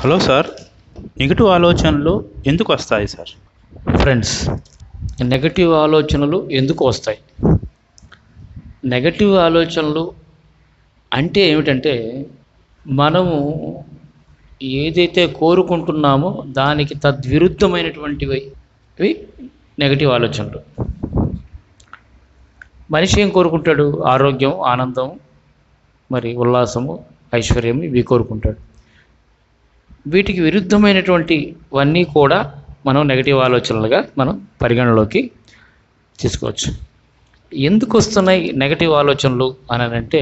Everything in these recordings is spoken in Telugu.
హలో సార్ నెగిటివ్ ఆలోచనలు ఎందుకు వస్తాయి సార్ ఫ్రెండ్స్ నెగటివ్ ఆలోచనలు ఎందుకు వస్తాయి నెగటివ్ ఆలోచనలు అంటే ఏమిటంటే మనము ఏదైతే కోరుకుంటున్నామో దానికి తద్విరుద్ధమైనటువంటివి ఇవి నెగటివ్ ఆలోచనలు మనిషి ఏం కోరుకుంటాడు ఆరోగ్యం ఆనందం మరి ఉల్లాసము ఐశ్వర్యం ఇవి కోరుకుంటాడు వీటికి విరుద్ధమైనటువంటివన్నీ కూడా మనం నెగటివ్ ఆలోచనలుగా మనం పరిగణలోకి తీసుకోవచ్చు ఎందుకు వస్తున్నాయి నెగటివ్ ఆలోచనలు అని అంటే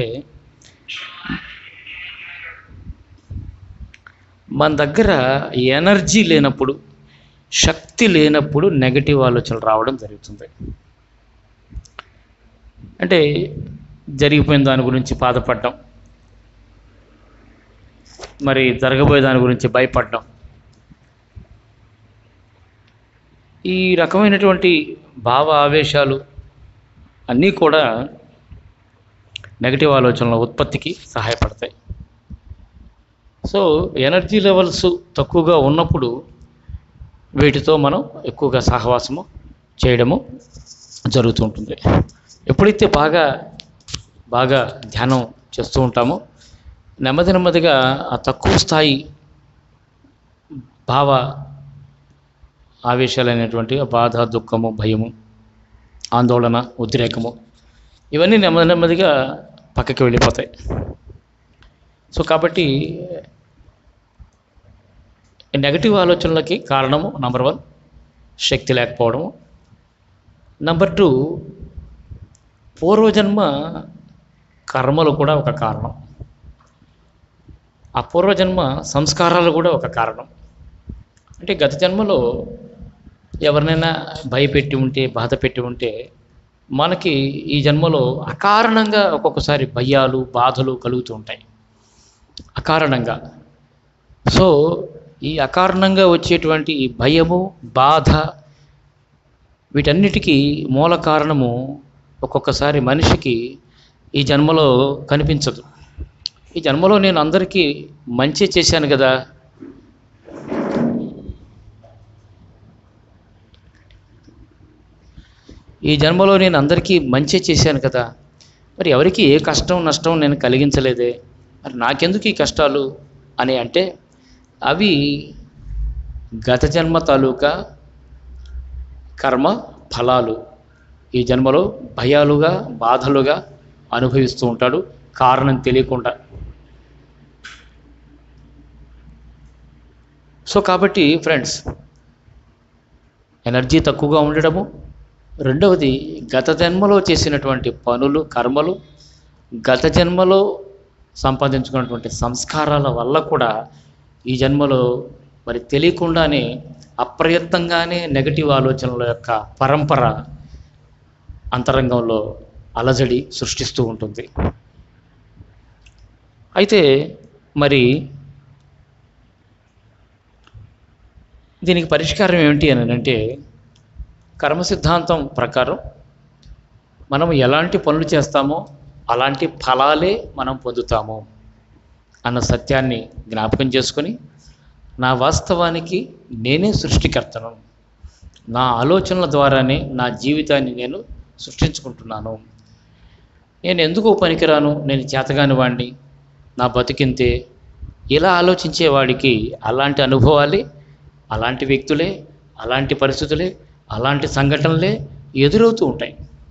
మన దగ్గర ఎనర్జీ లేనప్పుడు శక్తి లేనప్పుడు నెగటివ్ ఆలోచనలు రావడం జరుగుతుంది అంటే జరిగిపోయిన దాని గురించి బాధపడడం మరి జరగబోయే దాని గురించి భయపడడం ఈ రకమైనటువంటి భావ ఆవేశాలు అన్నీ కూడా నెగటివ్ ఆలోచనల ఉత్పత్తికి సహాయపడతాయి సో ఎనర్జీ లెవెల్స్ తక్కువగా ఉన్నప్పుడు వీటితో మనం ఎక్కువగా సహవాసము చేయడము జరుగుతూ ఉంటుంది ఎప్పుడైతే బాగా బాగా ధ్యానం చేస్తూ ఉంటామో నెమ్మది నెమ్మదిగా ఆ తక్కువ స్థాయి భావ ఆవేశాలైనటువంటి బాధ దుఃఖము భయము ఆందోళన ఉద్రేకము ఇవన్నీ నెమ్మది నెమ్మదిగా పక్కకి వెళ్ళిపోతాయి సో కాబట్టి నెగటివ్ ఆలోచనలకి కారణము నంబర్ వన్ శక్తి లేకపోవడము నంబర్ టూ పూర్వజన్మ కర్మలు కూడా ఒక కారణం ఆ పూర్వజన్మ సంస్కారాలు కూడా ఒక కారణం అంటే గత జన్మలో ఎవరినైనా భయపెట్టి ఉంటే బాధ పెట్టి ఉంటే మనకి ఈ జన్మలో అకారణంగా ఒక్కొక్కసారి భయాలు బాధలు కలుగుతూ ఉంటాయి అకారణంగా సో ఈ అకారణంగా వచ్చేటువంటి ఈ భయము బాధ వీటన్నిటికీ మూల కారణము ఒక్కొక్కసారి మనిషికి ఈ జన్మలో కనిపించదు ఈ జన్మలో నేను అందరికీ మంచి చేశాను కదా ఈ జన్మలో నేను అందరికీ మంచి చేశాను కదా మరి ఎవరికి ఏ కష్టం నష్టం నేను కలిగించలేదే మరి నాకెందుకు ఈ కష్టాలు అని అంటే అవి గత జన్మ తాలూకా కర్మ ఫలాలు ఈ జన్మలో భయాలుగా బాధలుగా అనుభవిస్తూ ఉంటాడు కారణం తెలియకుండా సో కాబట్టి ఫ్రెండ్స్ ఎనర్జీ తక్కువగా ఉండడము రెండవది గత జన్మలో చేసినటువంటి పనులు కర్మలు గత జన్మలో సంపాదించుకున్నటువంటి సంస్కారాల వల్ల కూడా ఈ జన్మలో మరి తెలియకుండానే అప్రయత్నంగానే నెగటివ్ ఆలోచనల యొక్క పరంపర అంతరంగంలో అలజడి సృష్టిస్తూ ఉంటుంది అయితే మరి దీనికి పరిష్కారం ఏమిటి అని అంటే కర్మ సిద్ధాంతం ప్రకారం మనం ఎలాంటి పనులు చేస్తామో అలాంటి ఫలాలే మనం పొందుతాము అన్న సత్యాన్ని జ్ఞాపకం చేసుకొని నా వాస్తవానికి నేనే సృష్టికర్తను నా ఆలోచనల ద్వారానే నా జీవితాన్ని నేను సృష్టించుకుంటున్నాను నేను ఎందుకు పనికిరాను నేను చేతగాని వాడిని నా బతికింతే ఇలా ఆలోచించేవాడికి అలాంటి అనుభవాలే అలాంటి వ్యక్తులే అలాంటి పరిస్థితులే అలాంటి సంఘటనలే ఎదురవుతూ ఉంటాయి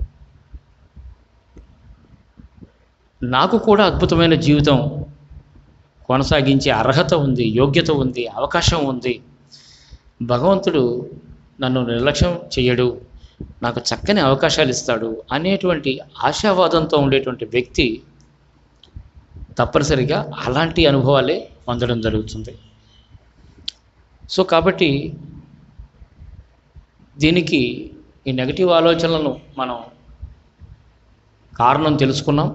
నాకు కూడా అద్భుతమైన జీవితం కొనసాగించే అర్హత ఉంది యోగ్యత ఉంది అవకాశం ఉంది భగవంతుడు నన్ను నిర్లక్ష్యం చేయడు నాకు చక్కని అవకాశాలు ఇస్తాడు అనేటువంటి ఆశావాదంతో ఉండేటువంటి వ్యక్తి తప్పనిసరిగా అలాంటి అనుభవాలే పొందడం జరుగుతుంది సో కాబట్టి దీనికి ఈ నెగటివ్ ఆలోచనలను మనం కారణం తెలుసుకున్నాం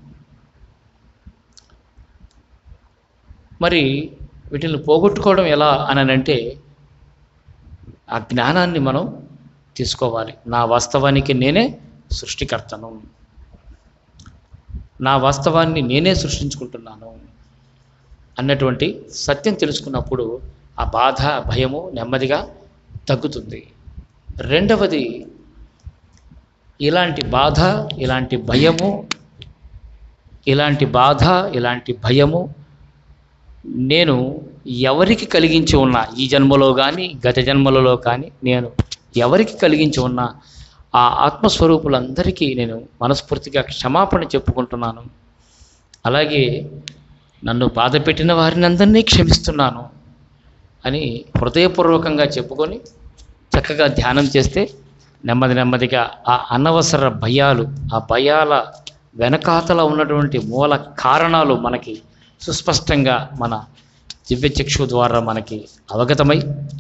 మరి వీటిని పోగొట్టుకోవడం ఎలా అని అంటే ఆ జ్ఞానాన్ని మనం తీసుకోవాలి నా వాస్తవానికి నేనే సృష్టికర్తను నా వాస్తవాన్ని నేనే సృష్టించుకుంటున్నాను అన్నటువంటి సత్యం తెలుసుకున్నప్పుడు ఆ బాధ భయము నెమ్మదిగా తగ్గుతుంది రెండవది ఇలాంటి బాధ ఇలాంటి భయము ఇలాంటి బాధ ఇలాంటి భయము నేను ఎవరికి కలిగించి ఉన్నా ఈ జన్మలో కానీ గత జన్మలలో కానీ నేను ఎవరికి కలిగించి ఉన్నా ఆ ఆత్మస్వరూపులందరికీ నేను మనస్ఫూర్తిగా క్షమాపణ చెప్పుకుంటున్నాను అలాగే నన్ను బాధ పెట్టిన వారిని అందరినీ క్షమిస్తున్నాను అని హృదయపూర్వకంగా చెప్పుకొని చక్కగా ధ్యానం చేస్తే నెమ్మది నెమ్మదిగా ఆ అనవసర భయాలు ఆ భయాల వెనకాతల ఉన్నటువంటి మూల కారణాలు మనకి సుస్పష్టంగా మన దివ్యచక్షు ద్వారా మనకి అవగతమై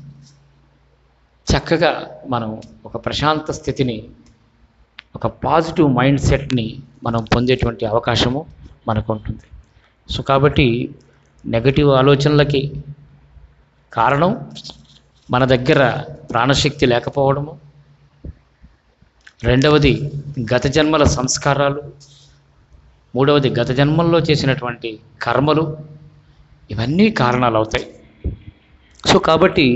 చక్కగా మనం ఒక ప్రశాంత స్థితిని ఒక పాజిటివ్ మైండ్ సెట్ని మనం పొందేటువంటి అవకాశము మనకు ఉంటుంది సో కాబట్టి నెగటివ్ ఆలోచనలకి కారణం మన దగ్గర ప్రాణశక్తి లేకపోవడము రెండవది గత జన్మల సంస్కారాలు మూడవది గత జన్మల్లో చేసినటువంటి కర్మలు ఇవన్నీ కారణాలు అవుతాయి సో కాబట్టి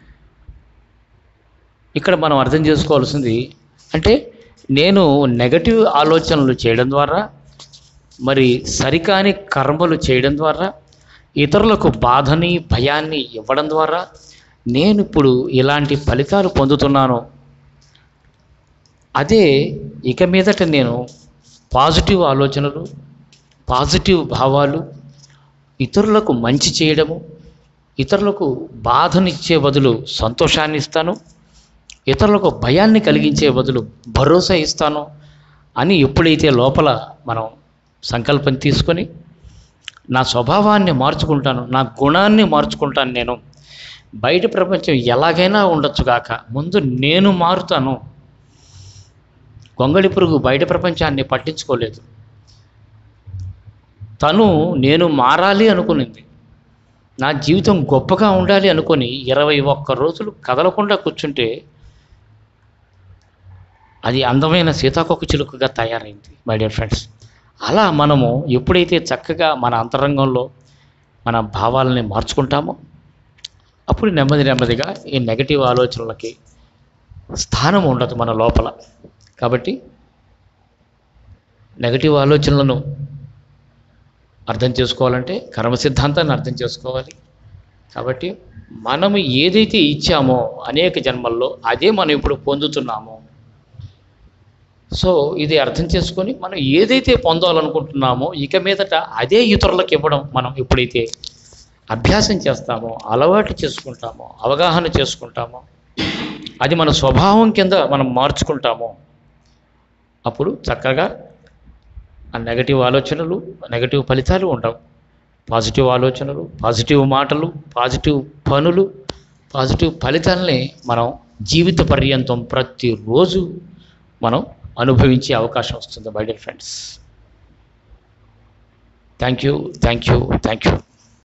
ఇక్కడ మనం అర్థం చేసుకోవాల్సింది అంటే నేను నెగటివ్ ఆలోచనలు చేయడం ద్వారా మరి సరికాని కర్మలు చేయడం ద్వారా ఇతరులకు బాధని భయాన్ని ఇవ్వడం ద్వారా నేను ఇప్పుడు ఇలాంటి ఫలితాలు పొందుతున్నాను అదే ఇక మీదట నేను పాజిటివ్ ఆలోచనలు పాజిటివ్ భావాలు ఇతరులకు మంచి చేయడము ఇతరులకు బాధనిచ్చే బదులు సంతోషాన్ని ఇస్తాను ఇతరులకు భయాన్ని కలిగించే బదులు భరోసా ఇస్తాను అని ఎప్పుడైతే లోపల మనం సంకల్పం తీసుకొని నా స్వభావాన్ని మార్చుకుంటాను నా గుణాన్ని మార్చుకుంటాను నేను బయట ప్రపంచం ఎలాగైనా ఉండొచ్చు గాక ముందు నేను మారుతాను గొంగళి పురుగు బయట ప్రపంచాన్ని పట్టించుకోలేదు తను నేను మారాలి అనుకునింది నా జీవితం గొప్పగా ఉండాలి అనుకొని ఇరవై ఒక్క రోజులు కదలకుండా కూర్చుంటే అది అందమైన సీతాకొక చిలుకగా తయారైంది మై డియర్ ఫ్రెండ్స్ అలా మనము ఎప్పుడైతే చక్కగా మన అంతరంగంలో మన భావాలని మార్చుకుంటామో అప్పుడు నెమ్మది నెమ్మదిగా ఈ నెగటివ్ ఆలోచనలకి స్థానం ఉండదు మన లోపల కాబట్టి నెగటివ్ ఆలోచనలను అర్థం చేసుకోవాలంటే కర్మ సిద్ధాంతాన్ని అర్థం చేసుకోవాలి కాబట్టి మనము ఏదైతే ఇచ్చామో అనేక జన్మల్లో అదే మనం ఇప్పుడు పొందుతున్నామో సో ఇది అర్థం చేసుకొని మనం ఏదైతే పొందాలనుకుంటున్నామో ఇక మీదట అదే ఇతరులకు ఇవ్వడం మనం ఎప్పుడైతే అభ్యాసం చేస్తామో అలవాటు చేసుకుంటామో అవగాహన చేసుకుంటామో అది మన స్వభావం కింద మనం మార్చుకుంటామో అప్పుడు చక్కగా ఆ నెగటివ్ ఆలోచనలు నెగటివ్ ఫలితాలు ఉండవు పాజిటివ్ ఆలోచనలు పాజిటివ్ మాటలు పాజిటివ్ పనులు పాజిటివ్ ఫలితాలని మనం జీవిత పర్యంతం ప్రతిరోజు మనం అనుభవించే అవకాశం వస్తుంది my dear friends thank you thank you thank you